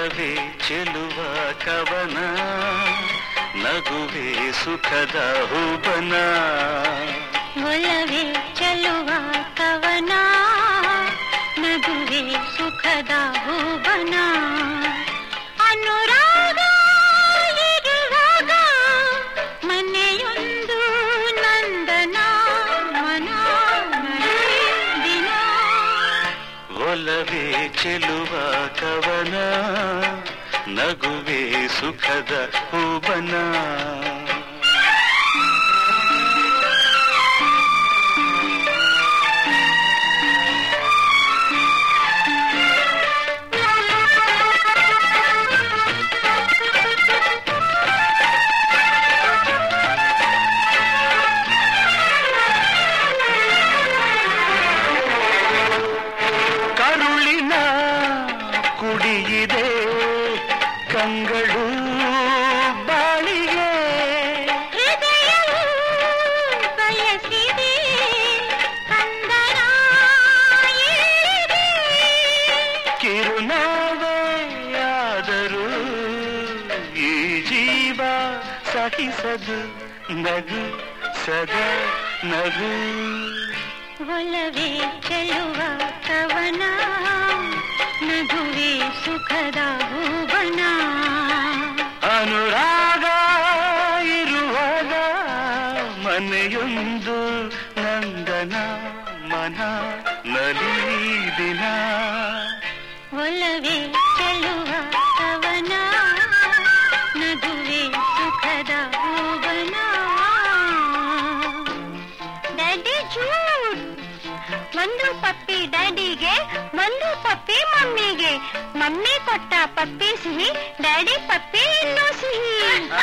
ಒಲವೇ ಚೆಲುವ ಕವನ ನಗುವೆ ಸುಖದ ಹೂಬನ ಒಲವೇ ಚೆಲುವ ಕವನ ನಗುವೆ ಸುಖದ ಹೂಬನ ಅನುರಾಗ ಇರುವಾಗ ಮನೆಯೊಂದು ನಂದನ ಮನ ದಿನ ಒಲವೇ ಚೆಲುವ ಕವನ ನಗುವೆ ಸುಖದ ಹೂಬನ ಕರುಳಿನ ಕುಡಿಯಿದೆ ಕಂಗಳು ಬಾಳಿಗೆ ಹೃದಯವು ಬಯಸಿದೆ ಕಂದನ ಏಳಿದೆ. ಕಿರುನಾವೇ ಆದರೂ ಈ ಜೀವ ಸಹಿಸದು ನಗು ಸದಾ ನಗು ಒಲವೇ ಚೆಲುವ ಕವನ ನಗುವೆ ಸುಖದ ಹೂವನ ಅನುರಾಗ ಇರುವಾಗ ಮನೆಯೊಂದು ನಂದನ ಮನ ನಲಿ ದಿನ ಒಲವೇ ಚೆಲುವ ಕವನ ನಗುವೆ ಸುಖದ ಹೂವನ ಡ್ಯಾಡಿ ಜೂಡ್ ಒಂದು ಪಪ್ಪಿ ಡ್ಯಾಡಿಗೆ ಒಂದು ಪಪ್ಪಿ ಮಮ್ಮಿಗೆ ಮಮ್ಮಿ ಕೊಟ್ಟ ಪಪ್ಪಿ ಸಿಹಿ ಡ್ಯಾಡಿ ಪಪ್ಪಿ ಇನ್ನೂ ಸಿಹಿ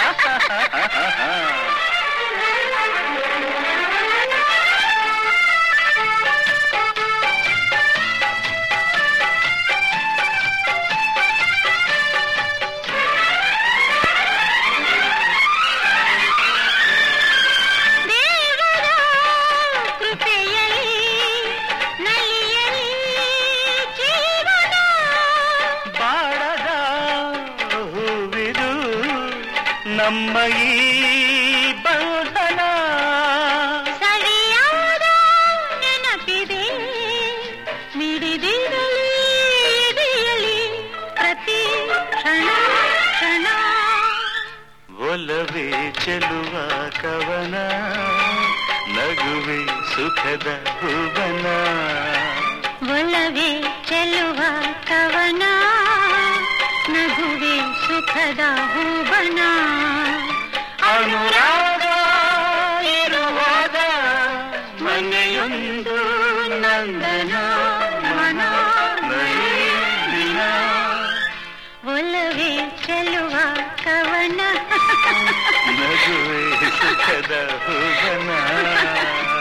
ದೇವರ ಕೃಪೆಯಲ್ಲಿ ನಲಿಯಲಿ ಜೀವನ ಬಾಡದ ಹೂವಿದು ನಮ್ಮ ಈ ಬಂಧನ ಸರಿಯಾದ ನೆನಪಿದೆ ಮಿಡಿದಿರಲಿ ಎದೆಯಲಿ ಪ್ರತಿ ಕ್ಷಣ ಕ್ಷಣ ಒಲವೇ ಚೆಲುವ ಕವನ ನಗುವೆ ಸುಖದ ಹೂವನ ಒಲವೇ ಚೆಲ್ಲುವ ಕವನ ನಗುವೆ ಸುಖದ ಹೂವನ ಅನುರಾಗ ಇರುವಾಗ ಮನೆಯೊಂದು ನಂದನ ಮನ ನಲಿದಿನ. ಒಲವೇ ಚೆಲ್ಲುವ ಕವನ ನಗುವೆ ಸುಖದ ಹೂವನ